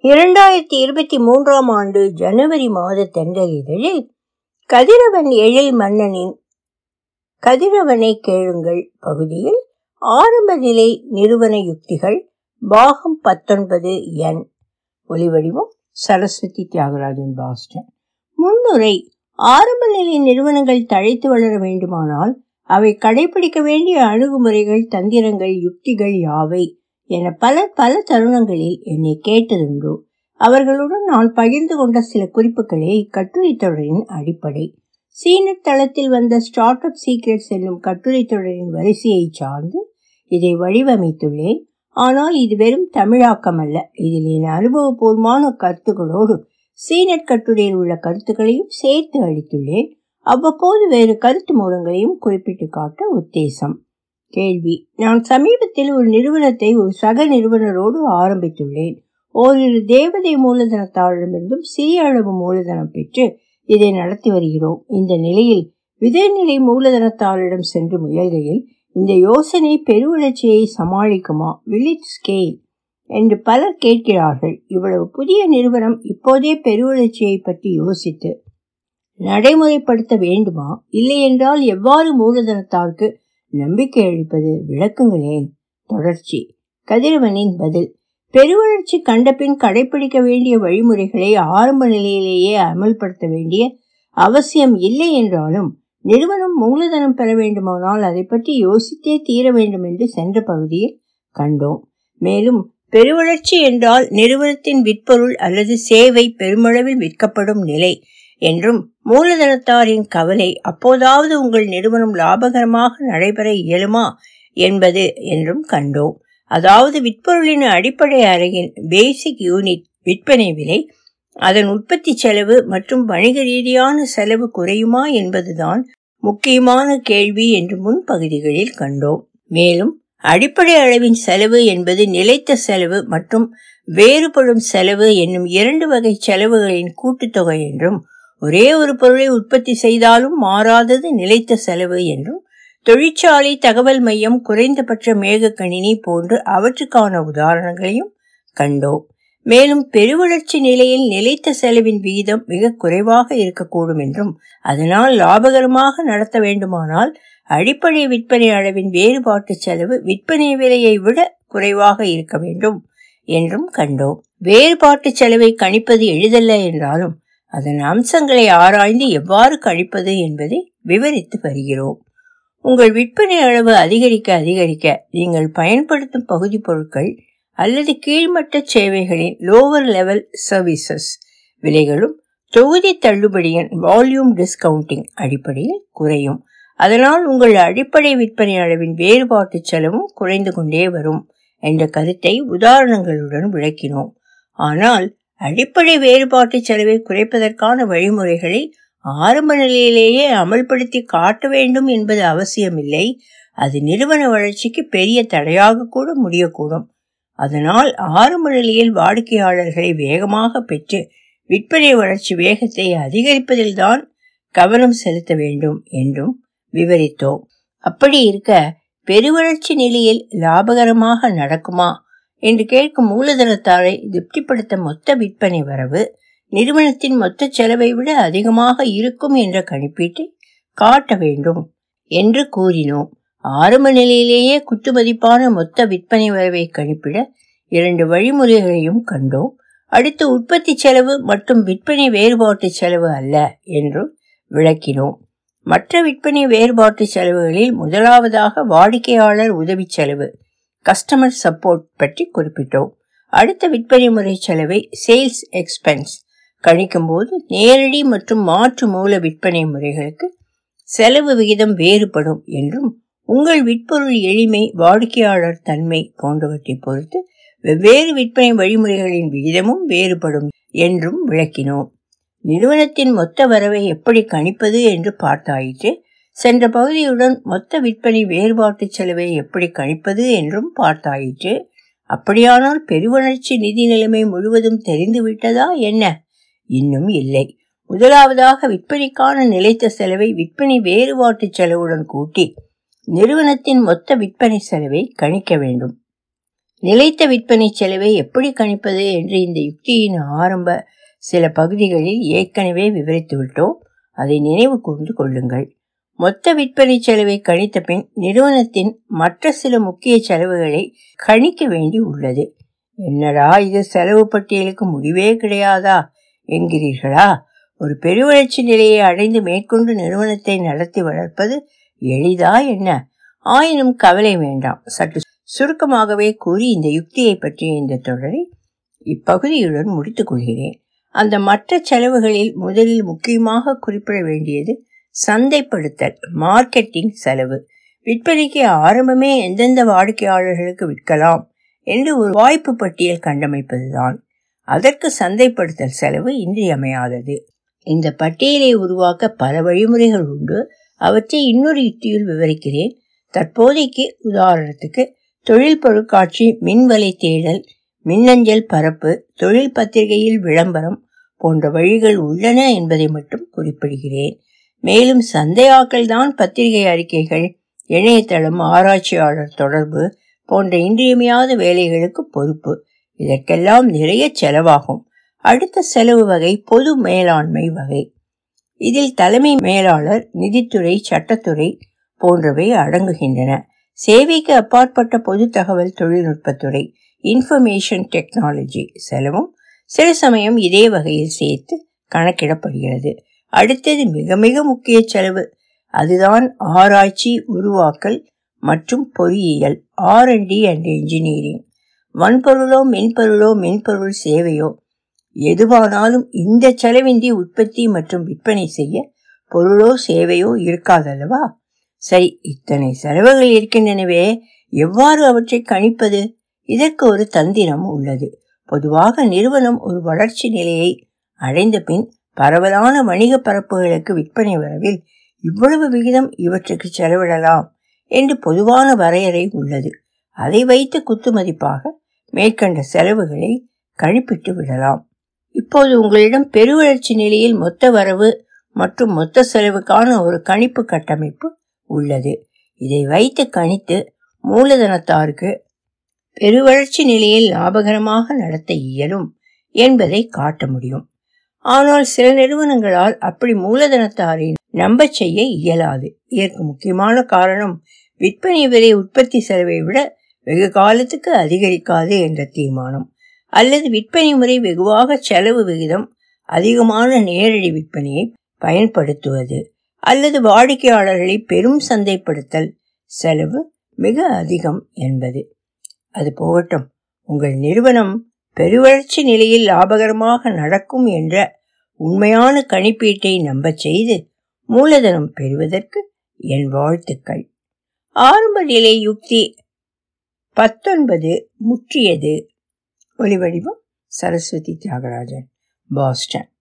இரண்டாயிரத்தி இருபத்தி மூன்றாம் ஆண்டு ஜனவரி மாத தென்றல் இதழில் கதிரவன் எழில் மன்னனின் கதிரவனை கேளுங்கள் பகுதியில் ஆரம்ப நிலை நிறுவன யுக்திகள் பாகம் பத்தொன்பது என் ஒலிவடிவம் சரஸ்வதி தியாகராஜன் பாஸ்டன் முன்னுரை ஆரம்ப நிலை நிறுவனங்கள் தழைத்து வளர வேண்டுமானால் அவை கடைபிடிக்க வேண்டிய அணுகுமுறைகள் தந்திரங்கள் யுக்திகள் யாவை என பலர் பல தருணங்களில் என்னை கேட்டதுண்டு அவர்களுடன் நான் பகிர்ந்து கொண்ட சில குறிப்புகளே இக்கட்டுரை தொடரின் அடிப்படை சீனட் தளத்தில் வந்த ஸ்டார்ட் அப் சீக்ரெட்ஸ் என்னும் கட்டுரை தொடரின் வரிசையை சார்ந்து இதை வடிவமைத்துள்ளேன் ஆனால் இது வெறும் தமிழாக்கம் அல்ல இதில் என் அனுபவபூர்வமான கருத்துக்களோடு சீனட் கட்டுரையில் உள்ள கருத்துக்களையும் சேர்த்து அளித்துள்ளேன் அவ்வப்போது வேறு கருத்து மூலங்களையும் குறிப்பிட்டு காட்ட உத்தேசம் கேள்வி நான் சமீபத்தில் ஒரு நிறுவனத்தை ஒரு சக நிறுவனரோடு ஆரம்பித்துள்ளேன் ஓரிரு தேவதை மூலதனத்தாரிடமிருந்தும் சிறிய அளவு மூலதனம் பெற்று இதை நடத்தி வருகிறோம் இந்த நிலையில் விதைநிலை மூலதனத்தாரிடம் சென்று முயல்கையில் இந்த யோசனை பெருவளர்ச்சியை சமாளிக்குமா வில் இட் ஸ்கேல் என்று பலர் கேட்கிறார்கள் இவ்வளவு புதிய நிறுவனம் இப்போதே பெருவளர்ச்சியை பற்றி யோசித்து நடைமுறைப்படுத்த வேண்டுமா இல்லை என்றால் எவ்வாறு மூலதனத்தாருக்கு நம்பிக்கை அளிப்பது விளக்குங்களேன் தொடர்ச்சி கதிரவனின் பதில் பெருவளர்ச்சி கண்டபின் கடைபிடிக்க வேண்டிய வழிமுறைகளை ஆரம்ப நிலையிலேயே அமல்படுத்த வேண்டிய அவசியம் இல்லை என்றாலும் நிறுவனம் மூலதனம் பெற வேண்டுமானால் அதை பற்றி யோசித்தே தீர வேண்டும் என்று சென்ற பகுதியில் கண்டோம் மேலும் பெருவளர்ச்சி என்றால் நிறுவனத்தின் விற்பொருள் அல்லது சேவை பெருமளவில் விற்கப்படும் நிலை என்றும் மூலதனத்தாரின் கவலை அப்போதாவது உங்கள் நிறுவனம் லாபகரமாக நடைபெற இயலுமா என்பது என்றும் கண்டோம் அதாவது விற்பொருளின் அடிப்படை அறையின் பேசிக் யூனிட் விற்பனை விலை அதன் உற்பத்தி செலவு மற்றும் வணிக ரீதியான செலவு குறையுமா என்பதுதான் முக்கியமான கேள்வி என்று முன் பகுதிகளில் கண்டோம் மேலும் அடிப்படை அளவின் செலவு என்பது நிலைத்த செலவு மற்றும் வேறுபடும் செலவு என்னும் இரண்டு வகை செலவுகளின் கூட்டுத்தொகை என்றும் ஒரே ஒரு பொருளை உற்பத்தி செய்தாலும் மாறாதது நிலைத்த செலவு என்றும் தொழிற்சாலை தகவல் மையம் குறைந்தபட்ச மேக கணினி போன்று அவற்றுக்கான உதாரணங்களையும் கண்டோம் மேலும் பெருவளர்ச்சி நிலையில் நிலைத்த செலவின் விகிதம் மிக குறைவாக இருக்கக்கூடும் என்றும் அதனால் லாபகரமாக நடத்த வேண்டுமானால் அடிப்படை விற்பனை அளவின் வேறுபாட்டு செலவு விற்பனை விலையை விட குறைவாக இருக்க வேண்டும் என்றும் கண்டோம் வேறுபாட்டு செலவை கணிப்பது எளிதல்ல என்றாலும் அதன் அம்சங்களை ஆராய்ந்து எவ்வாறு கணிப்பது என்பதை விவரித்து வருகிறோம் உங்கள் விற்பனை அளவு அதிகரிக்க அதிகரிக்க நீங்கள் பயன்படுத்தும் பகுதி பொருட்கள் அல்லது கீழ்மட்ட சேவைகளின் லோவர் லெவல் சர்வீசஸ் விலைகளும் தொகுதி தள்ளுபடியின் வால்யூம் டிஸ்கவுண்டிங் அடிப்படையில் குறையும் அதனால் உங்கள் அடிப்படை விற்பனை அளவின் வேறுபாட்டு செலவும் குறைந்து கொண்டே வரும் என்ற கருத்தை உதாரணங்களுடன் விளக்கினோம் ஆனால் அடிப்படை வேறுபாட்டு செலவை குறைப்பதற்கான வழிமுறைகளை ஆரம்ப நிலையிலேயே அமல்படுத்தி காட்ட வேண்டும் என்பது அவசியமில்லை அது நிறுவன வளர்ச்சிக்கு பெரிய தடையாக கூட முடியக்கூடும் அதனால் ஆரம்ப நிலையில் வாடிக்கையாளர்களை வேகமாக பெற்று விற்பனை வளர்ச்சி வேகத்தை அதிகரிப்பதில்தான் கவனம் செலுத்த வேண்டும் என்றும் விவரித்தோம் அப்படி இருக்க பெருவளர்ச்சி நிலையில் லாபகரமாக நடக்குமா என்று கேட்கும் மூலதனத்தாரை திருப்திப்படுத்த மொத்த விற்பனை வரவு நிறுவனத்தின் மொத்த செலவை விட அதிகமாக இருக்கும் என்ற கணிப்பீட்டை காட்ட வேண்டும் என்று கூறினோம் ஆரம்ப நிலையிலேயே குத்துமதிப்பான மொத்த விற்பனை வரவை கணிப்பிட இரண்டு வழிமுறைகளையும் கண்டோம் அடுத்து உற்பத்தி செலவு மற்றும் விற்பனை வேறுபாட்டு செலவு அல்ல என்று விளக்கினோம் மற்ற விற்பனை வேறுபாட்டு செலவுகளில் முதலாவதாக வாடிக்கையாளர் உதவி செலவு கஸ்டமர் சப்போர்ட் பற்றி குறிப்பிட்டோம் அடுத்த விற்பனை முறை செலவை சேல்ஸ் எக்ஸ்பென்ஸ் கணிக்கும் போது நேரடி மற்றும் மாற்று மூல விற்பனை முறைகளுக்கு செலவு விகிதம் வேறுபடும் என்றும் உங்கள் விற்பொருள் எளிமை வாடிக்கையாளர் தன்மை போன்றவற்றை பொறுத்து வெவ்வேறு விற்பனை வழிமுறைகளின் விகிதமும் வேறுபடும் என்றும் விளக்கினோம் நிறுவனத்தின் மொத்த வரவை எப்படி கணிப்பது என்று பார்த்தாயிற்று சென்ற பகுதியுடன் மொத்த விற்பனை வேறுபாட்டு செலவை எப்படி கணிப்பது என்றும் பார்த்தாயிற்று அப்படியானால் பெருவளர்ச்சி நிதி நிலைமை முழுவதும் தெரிந்துவிட்டதா என்ன இன்னும் இல்லை முதலாவதாக விற்பனைக்கான நிலைத்த செலவை விற்பனை வேறுபாட்டு செலவுடன் கூட்டி நிறுவனத்தின் மொத்த விற்பனை செலவை கணிக்க வேண்டும் நிலைத்த விற்பனை செலவை எப்படி கணிப்பது என்று இந்த யுக்தியின் ஆரம்ப சில பகுதிகளில் ஏற்கனவே விவரித்து விட்டோம் அதை நினைவு கூர்ந்து கொள்ளுங்கள் மொத்த விற்பனை செலவை கணித்த பின் நிறுவனத்தின் மற்ற சில முக்கிய செலவுகளை கணிக்க வேண்டி உள்ளது என்னடா இது செலவு பட்டியலுக்கு முடிவே கிடையாதா என்கிறீர்களா ஒரு பெருவளர்ச்சி நிலையை அடைந்து மேற்கொண்டு நிறுவனத்தை நடத்தி வளர்ப்பது எளிதா என்ன ஆயினும் கவலை வேண்டாம் சற்று சுருக்கமாகவே கூறி இந்த யுக்தியை பற்றிய இந்த தொடரை இப்பகுதியுடன் முடித்துக் கொள்கிறேன் அந்த மற்ற செலவுகளில் முதலில் முக்கியமாக குறிப்பிட வேண்டியது சந்தைப்படுத்தல் மார்க்கெட்டிங் செலவு விற்பனைக்கு ஆரம்பமே எந்தெந்த வாடிக்கையாளர்களுக்கு விற்கலாம் என்று ஒரு வாய்ப்பு பட்டியல் கண்டமைப்பதுதான் அதற்கு சந்தைப்படுத்தல் செலவு இன்றியமையாதது இந்த பட்டியலை உருவாக்க பல வழிமுறைகள் உண்டு அவற்றை இன்னொரு யுக்தியில் விவரிக்கிறேன் தற்போதைக்கு உதாரணத்துக்கு தொழில் பொருட்காட்சி மின்வலை தேடல் மின்னஞ்சல் பரப்பு தொழில் பத்திரிகையில் விளம்பரம் போன்ற வழிகள் உள்ளன என்பதை மட்டும் குறிப்பிடுகிறேன் மேலும் சந்தையாக்கள் தான் பத்திரிகை அறிக்கைகள் இணையதளம் ஆராய்ச்சியாளர் தொடர்பு போன்ற இன்றியமையாத வேலைகளுக்கு பொறுப்பு இதற்கெல்லாம் நிறைய செலவாகும் அடுத்த செலவு வகை பொது மேலாண்மை வகை இதில் தலைமை மேலாளர் நிதித்துறை சட்டத்துறை போன்றவை அடங்குகின்றன சேவைக்கு அப்பாற்பட்ட பொது தகவல் தொழில்நுட்பத்துறை இன்ஃபர்மேஷன் டெக்னாலஜி செலவும் சில சமயம் இதே வகையில் சேர்த்து கணக்கிடப்படுகிறது அடுத்தது மிக மிக முக்கிய செலவு அதுதான் ஆராய்ச்சி உருவாக்கல் மற்றும் பொறியியல் R and D and engineering வன்பொருளோ மென்பொருளோ மென்பொருள் சேவையோ எதுவானாலும் இந்த செலவின்றி உற்பத்தி மற்றும் விற்பனை செய்ய பொருளோ சேவையோ இருக்காதல்லவா சரி இத்தனை செலவுகள் இருக்கின்றனவே எவ்வாறு அவற்றை கணிப்பது இதற்கு ஒரு தந்திரம் உள்ளது பொதுவாக நிறுவனம் ஒரு வளர்ச்சி நிலையை அடைந்த பின் பரவலான வணிக பரப்புகளுக்கு விற்பனை வரவில் இவ்வளவு விகிதம் இவற்றுக்கு செலவிடலாம் என்று பொதுவான வரையறை உள்ளது அதை வைத்து குத்துமதிப்பாக மேற்கண்ட செலவுகளை கழிப்பிட்டு விடலாம் இப்போது உங்களிடம் பெருவளர்ச்சி நிலையில் மொத்த வரவு மற்றும் மொத்த செலவுக்கான ஒரு கணிப்பு கட்டமைப்பு உள்ளது இதை வைத்து கணித்து மூலதனத்தாருக்கு பெருவளர்ச்சி நிலையில் லாபகரமாக நடத்த இயலும் என்பதை காட்ட முடியும் ஆனால் சில நிறுவனங்களால் அப்படி மூலதனத்தாரை நம்ப செய்ய இயலாது இதற்கு முக்கியமான காரணம் விற்பனை விலை உற்பத்தி செலவை விட வெகு காலத்துக்கு அதிகரிக்காது என்ற தீர்மானம் அல்லது விற்பனை முறை வெகுவாக செலவு விகிதம் அதிகமான நேரடி விற்பனையை பயன்படுத்துவது அல்லது வாடிக்கையாளர்களை பெரும் சந்தைப்படுத்தல் செலவு மிக அதிகம் என்பது அது போகட்டும் உங்கள் நிறுவனம் பெருவளர்ச்சி நிலையில் லாபகரமாக நடக்கும் என்ற உண்மையான கணிப்பீட்டை நம்பச் செய்து மூலதனம் பெறுவதற்கு என் வாழ்த்துக்கள் ஆரம்ப நிலை யுக்தி பத்தொன்பது முற்றியது ஒலிவடிவம் சரஸ்வதி தியாகராஜன் பாஸ்டன்